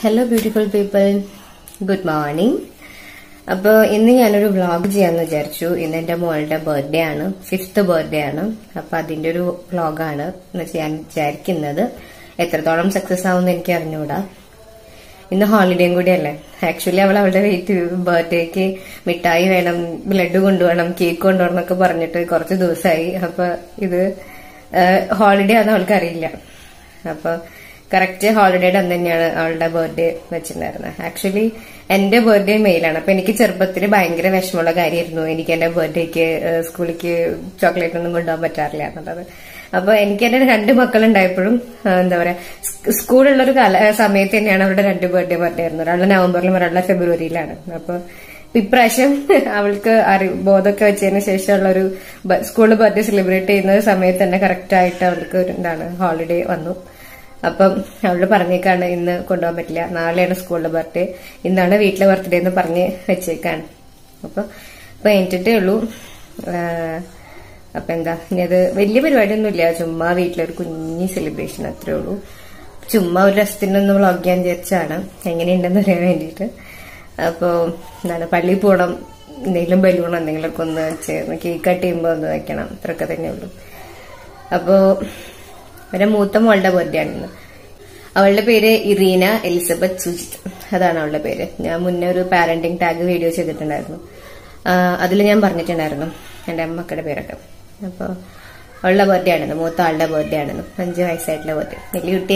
Hello beautiful people good morning അപ്പോൾ ഇന്ന് ഞാനൊരു വ്ളോഗ് ചെയ്യാമെന്ന് വിചാരിച്ചു ഇന്ന് എൻ്റെ മോളുടെ ബർത്ത്ഡേ ആണ് ഫിഫ്ത്ത് ബർത്ത്ഡേ ആണ് അപ്പോൾ അതിൻ്റെ ഒരു വ്ളോഗാണ് എന്ന് ചെയ്യാൻ വിചാരിക്കുന്നത് എത്രത്തോളം സക്സസ് ആവുമെന്ന് എനിക്ക് അറിഞ്ഞുകൂടാ ഇന്ന് ഹോളിഡേയും കൂടിയല്ലേ ആക്ച്വലി അവൾ അവളുടെ വെയിറ്റ് ബർത്ത്ഡേക്ക് മിഠായി വേണം ബ്ലഡ് കൊണ്ടുപോകണം കേക്ക് കൊണ്ടുപോകണം എന്നൊക്കെ പറഞ്ഞിട്ട് കുറച്ച് ദിവസമായി അപ്പൊ ഇത് ഹോളിഡേ ആണെന്ന് അവൾക്ക് അറിയില്ല അപ്പൊ കറക്റ്റ് ഹോളിഡേയുടെ അന്ന് തന്നെയാണ് അവളുടെ ബർത്ത്ഡേ വെച്ചിട്ടുണ്ടായിരുന്നത് ആക്ച്വലി എന്റെ ബർത്ത്ഡേ മെയിലാണ് അപ്പൊ എനിക്ക് ചെറുപ്പത്തിൽ ഭയങ്കര വിഷമമുള്ള കാര്യമായിരുന്നു എനിക്ക് എന്റെ ബർത്ത്ഡേക്ക് സ്കൂളിലേക്ക് ചോക്ലേറ്റ് ഒന്നും കൊണ്ടുപോകാൻ പറ്റാറില്ല എന്നുള്ളത് അപ്പൊ എനിക്ക് എന്റെ രണ്ട് മക്കളുണ്ടായപ്പോഴും ആ, എന്താ പറയാ സ് സ്കൂളുള്ള ഒരു കാല സമയത്ത് തന്നെയാണ് അവരുടെ രണ്ട് ബർത്ത്ഡേ ബർത്ത്ഡേ ആയിരുന്നു ഒരാളുടെ നവംബറിലും ഒരാളുടെ ഫെബ്രുവരിയിലാണ് അപ്പൊ ഇപ്രാവശ്യം അവൾക്ക് അറി ബോധമൊക്കെ വെച്ചതിന് ശേഷമുള്ള ഒരു സ്കൂളിൽ ബർത്ത്ഡേ സെലിബ്രേറ്റ് ചെയ്യുന്ന സമയത്ത് തന്നെ കറക്റ്റ് ആയിട്ട് അവൾക്ക് ഒരു എന്താണ് ഹോളിഡേ വന്നു അപ്പം അവള് പറഞ്ഞേക്കാണ് ഇന്ന് കൊണ്ടുപോകാൻ പറ്റില്ല നാളെയാണ് സ്കൂളിലെ ബർത്ത്ഡേ ഇന്നാണ് വീട്ടിലെ ബർത്ത്ഡേ എന്ന് പറഞ്ഞ് വെച്ചേക്കാണ് അപ്പൊ ഇപ്പൊ കഴിഞ്ഞിട്ടേ ഉള്ളൂ ആഹ് അപ്പൊ എന്താ ഇനി അത് വലിയ പരിപാടിയൊന്നുമില്ല ചുമ്മാ വീട്ടിലൊരു കുഞ്ഞി സെലിബ്രേഷൻ അത്രേ ഉള്ളൂ ചുമ്മാ ഒരു രസത്തിനൊന്ന് വ്ളോഗ് ചെയ്യാൻ വിചാരിച്ചാണ് എങ്ങനെയുണ്ടെന്ന് അറിയാൻ വേണ്ടിയിട്ട് അപ്പോ എന്താണ് പള്ളിയിൽ പോകണം എന്തെങ്കിലും ബലൂണോ എന്തെങ്കിലുമൊക്കെ ഒന്ന് ചേർന്ന് കേക്ക് കട്ട് ചെയ്യുമ്പോൾ ഒന്ന് വെക്കണം ഇത്രയൊക്കെ തന്നെ ഉള്ളൂ അപ്പോ അവരുടെ മൂത്ത മോളുടെ ബർത്ത്ഡേ ആണിന്ന് അവളുടെ പേര് ഇറീന എലിസബത്ത് സുജിത് അതാണ് അവളുടെ പേര് ഞാൻ മുന്നേ ഒരു പാരന്റിങ് ടാഗ് വീഡിയോ ചെയ്തിട്ടുണ്ടായിരുന്നു അതിൽ ഞാൻ പറഞ്ഞിട്ടുണ്ടായിരുന്നു എന്റെ മക്കളുടെ പേരൊക്കെ അപ്പോൾ അവളുടെ ബർത്ത്ഡേ ആണെന്ന് മൂത്ത ആളുടെ ബർത്ത്ഡേ ആണെന്ന് അഞ്ച് വയസ്സായിട്ടുള്ള ബർത്ത്ഡേ വലിയ കുട്ടി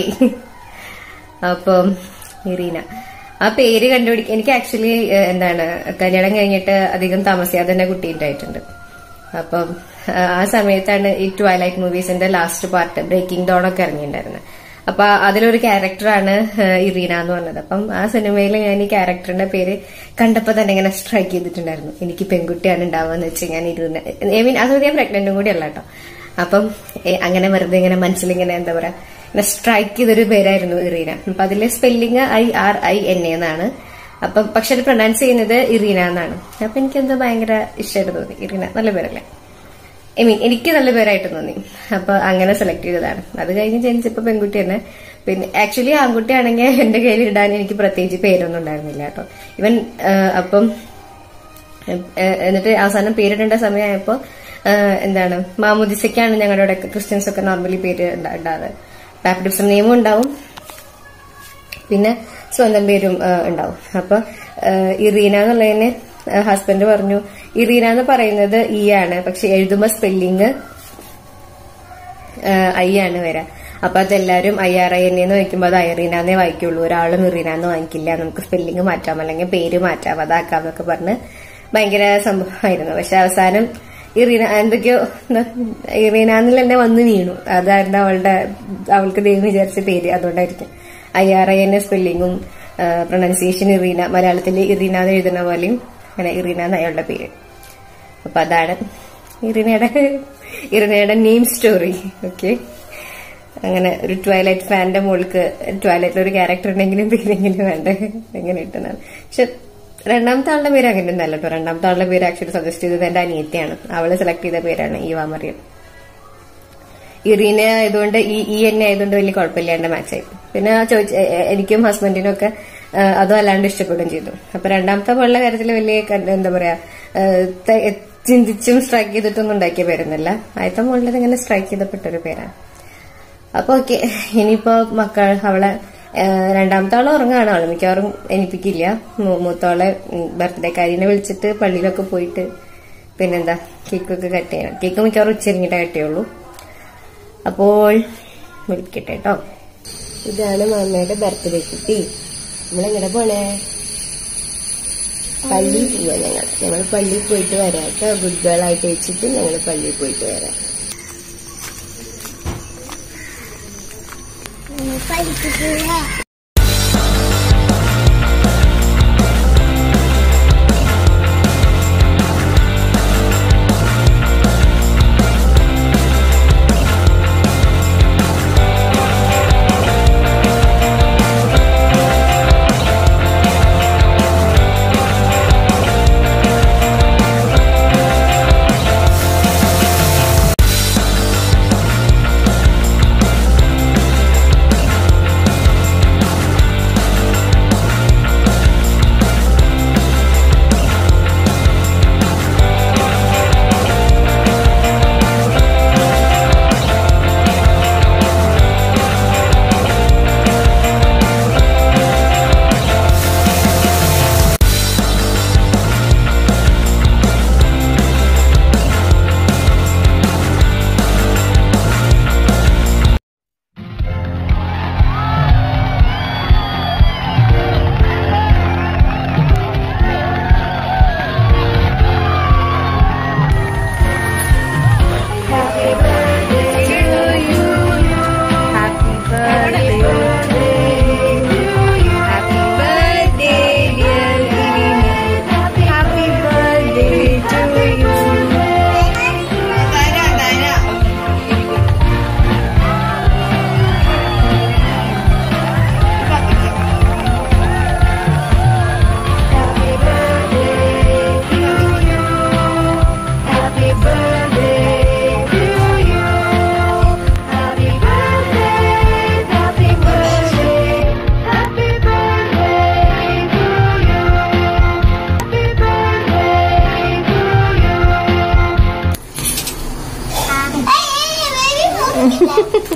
അപ്പം ഇറീന ആ പേര് കണ്ടുപിടിക്കാൻ എനിക്ക് ആക്ച്വലി എന്താണ് കല്യാണം കഴിഞ്ഞിട്ട് അധികം താമസിയാതെ തന്നെ കുട്ടി ഉണ്ടായിട്ടുണ്ട് അപ്പം ആ, ആ സമയത്താണ് ഈ ട്വൈലൈറ്റ് മൂവീസിന്റെ ലാസ്റ്റ് പാർട്ട് ബ്രേക്കിംഗ് ഡോൺ ഒക്കെ ഇറങ്ങിയിട്ടുണ്ടായിരുന്നത് അപ്പൊ അതിലൊരു ക്യാരക്ടറാണ് ഇറീന എന്ന് പറഞ്ഞത് അപ്പം ആ സിനിമയിൽ ഞാൻ ഈ ക്യാരക്ടറിന്റെ പേര് കണ്ടപ്പോ തന്നെ ഇങ്ങനെ സ്ട്രൈക്ക് ചെയ്തിട്ടുണ്ടായിരുന്നു എനിക്ക് പെൺകുട്ടിയാണ് ഉണ്ടാവുക വെച്ച് ഞാൻ ഇരുന്ന ഐ മീൻ അത് ഞാൻ പ്രഗ്നന്റും കൂടി അല്ല കേട്ടോ അപ്പം ഏ, അങ്ങനെ വെറുതെ ഇങ്ങനെ മനസ്സിലിങ്ങനെ എന്താ പറയാ ഇങ്ങനെ സ്ട്രൈക്ക് ചെയ്തൊരു പേരായിരുന്നു ഇറീന അപ്പൊ അതിലെ spelling I R I N A എന്നാണ് അപ്പം പക്ഷെ അത് പ്രൊനൗൺസ് ചെയ്യുന്നത് ഇറീന എന്നാണ് അപ്പൊ എനിക്ക് എന്തോ ഭയങ്കര ഇഷ്ടമായിട്ട് തോന്നി ഇറീന നല്ല പേരല്ലേ ഐ മീൻ എനിക്ക് നല്ല പേരായിട്ട് തോന്നി അപ്പൊ അങ്ങനെ സെലക്ട് ചെയ്തതാണ് അത് കഴിഞ്ഞ് ജനിച്ചപ്പോ പെൺകുട്ടി തന്നെ പിന്നെ ആക്ച്വലി ആൺകുട്ടിയാണെങ്കിൽ എന്റെ കയ്യിൽ ഇടാൻ എനിക്ക് പ്രത്യേകിച്ച് പേരൊന്നും ഉണ്ടായിരുന്നില്ല കേട്ടോ ഇവൻ അപ്പം ഏഹ് എന്നിട്ട് അവസാനം പേരിടേണ്ട സമയമായപ്പോ ഏഹ് എന്താണ് മാമുദിസയ്ക്കാണ് ഞങ്ങളുടെ ഇവിടെ ക്രിസ്ത്യൻസ് ഒക്കെ നോർമലി പേര് ഇടാ- ഇടാറ് ബാപ്റ്റിസം നിയമം ഉണ്ടാവും പിന്നെ സ്വന്തം പേരും ആ, ഉണ്ടാവും അപ്പൊ ആ, ഇറീന എന്നുള്ളതിന് ഹസ്ബൻഡ് പറഞ്ഞു ഇറീന എന്ന് പറയുന്നത് ഈ ആണ് പക്ഷെ എഴുതുമ്പോ സ്പെല്ലിങ് ഐ ആണ് വരാ അപ്പൊ അതെല്ലാരും ഐ ആർ ഐ എൻ എന്ന് വായിക്കുമ്പോൾ അത് ഐറീനാന്നേ വായിക്കുള്ളൂ ഒരാളും ഇറീന എന്ന് വാങ്ങിക്കില്ല നമുക്ക് സ്പെല്ലിങ് മാറ്റാം അല്ലെങ്കിൽ പേര് മാറ്റാം അതാക്കാം എന്നൊക്കെ പറഞ്ഞ് ഭയങ്കര സംഭവമായിരുന്നു പക്ഷെ അവസാനം ഇറീന എന്തൊക്കെയോ എന്താ, ഇറീന എന്നിൽ തന്നെ വന്ന് വീണു അതായിരുന്നു അവളുടെ അവൾക്ക് ദൈവം വിചാരിച്ച പേര് അതുകൊണ്ടായിരിക്കും ഐ ആർ ഐ എൻ സ്പെല്ലിങ്ങും പ്രൊണൗൺസിയേഷൻ ഇറീന മലയാളത്തിൽ ഇറീന എന്ന് എഴുതുന്ന പോലെയും അങ്ങനെ ഇറീന എന്ന് അയാളുടെ പേര് അപ്പൊ അതാണ് ഇറിനയുടെ ഇറിനയുടെ നെയിം സ്റ്റോറി ഓക്കെ അങ്ങനെ ഒരു ട്വൈലൈറ്റ് ഫാന്റെ മോൾക്ക് ട്വൈലൈറ്റിൽ ഒരു ക്യാരക്ടർ ഉണ്ടെങ്കിലും പേരെങ്കിലും വേണ്ട എങ്ങനെ ഇട്ടുന്നതാണ് പക്ഷെ രണ്ടാമത്തെ ആളുടെ പേര് അങ്ങനെ ഒന്നല്ല കേട്ടോ രണ്ടാമത്തെ ആളുടെ പേര് ആക്ച്വലി സജസ്റ്റ് ചെയ്തത് എന്റെ അനിയത്തിയാണ് അവള് സെലക്ട് ചെയ്ത പേരാണ് ഈവാ മറിയം ഇറീന ആയതുകൊണ്ട് ഈ ഈ എന്നെ ആയതുകൊണ്ട് വലിയ കുഴപ്പമില്ലാണ്ട് മാച്ചായി പിന്നെ ആ ചോദിച്ച എ- എ- എനിക്കും ഹസ്ബൻഡിനും ഒക്കെ ആ, അതും അല്ലാണ്ട് ഇഷ്ടപ്പെടുകയും ചെയ്തു അപ്പൊ രണ്ടാമത്തെ പോലുള്ള കാര്യത്തിൽ വലിയ കണ്ട- എന്താ പറയാ ആ, ത- ചിന്തിച്ചും സ്ട്രൈക്ക് ചെയ്തിട്ടൊന്നും ഉണ്ടാക്കിയ പേരൊന്നുമല്ല ആദ്യത്തെ മുകളിൽ ഇങ്ങനെ സ്ട്രൈക്ക് ചെയ്തപ്പെട്ടൊരു പേരാണ് അപ്പൊ ഓക്കെ ഇനിയിപ്പോ മക്കൾ അവളെ ആ, രണ്ടാമത്തെ ആള് ഉറങ്ങാണ് അവള് മിക്കവാറും എനിപ്പിക്കില്ല മൂ- മൂത്തോളെ ബർത്ത്ഡേ കാര്യനെ വിളിച്ചിട്ട് പള്ളിയിലൊക്കെ പോയിട്ട് പിന്നെന്താ കേക്കൊക്കെ കട്ട് ചെയ്യണം കേക്ക് മിക്കവാറും ഉച്ചരിഞ്ഞിട്ടേ കട്ട് ചെയ്യുള്ളൂ അപ്പോൾ വിളിക്കട്ടെ കേട്ടോ ഇതാണ് മാമയുടെ ബർത്ത്ഡേ കുട്ടി നമ്മളെങ്ങനെ പോണേ പള്ളിയിൽ പോവാ ഞങ്ങൾ ഞങ്ങൾ പള്ളിയിൽ പോയിട്ട് വരാം കേട്ടോ ഗുഡ് ഗേൾ ആയിട്ട് വെച്ചിട്ട് ഞങ്ങൾ പള്ളിയിൽ പോയിട്ട് വരാം പഠിച്ചിട്ടില്ല Thank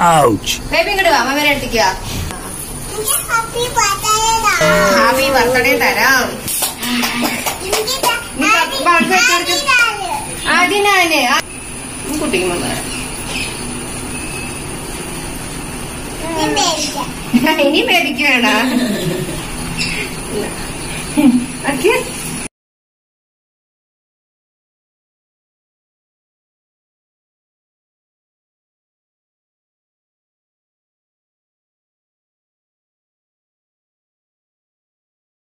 Ouch. ബേബി ഇങ്ങോട്ട് വാ അമ്മ അടുത്തേക്ക് വാ എനിക്ക് ഹാപ്പി ബർത്ത്ഡേ ഹാപ്പി ബർത്ത്ഡേ തരാം എനിക്ക് നീ ബാഗ് വെച്ചെടുക്ക്. അതിനാണ് ആ, ഈ കുട്ടിക്ക് വന്നു ഞാൻ മേടിക്കാം ഇനി ബേബിക്ക് വേണ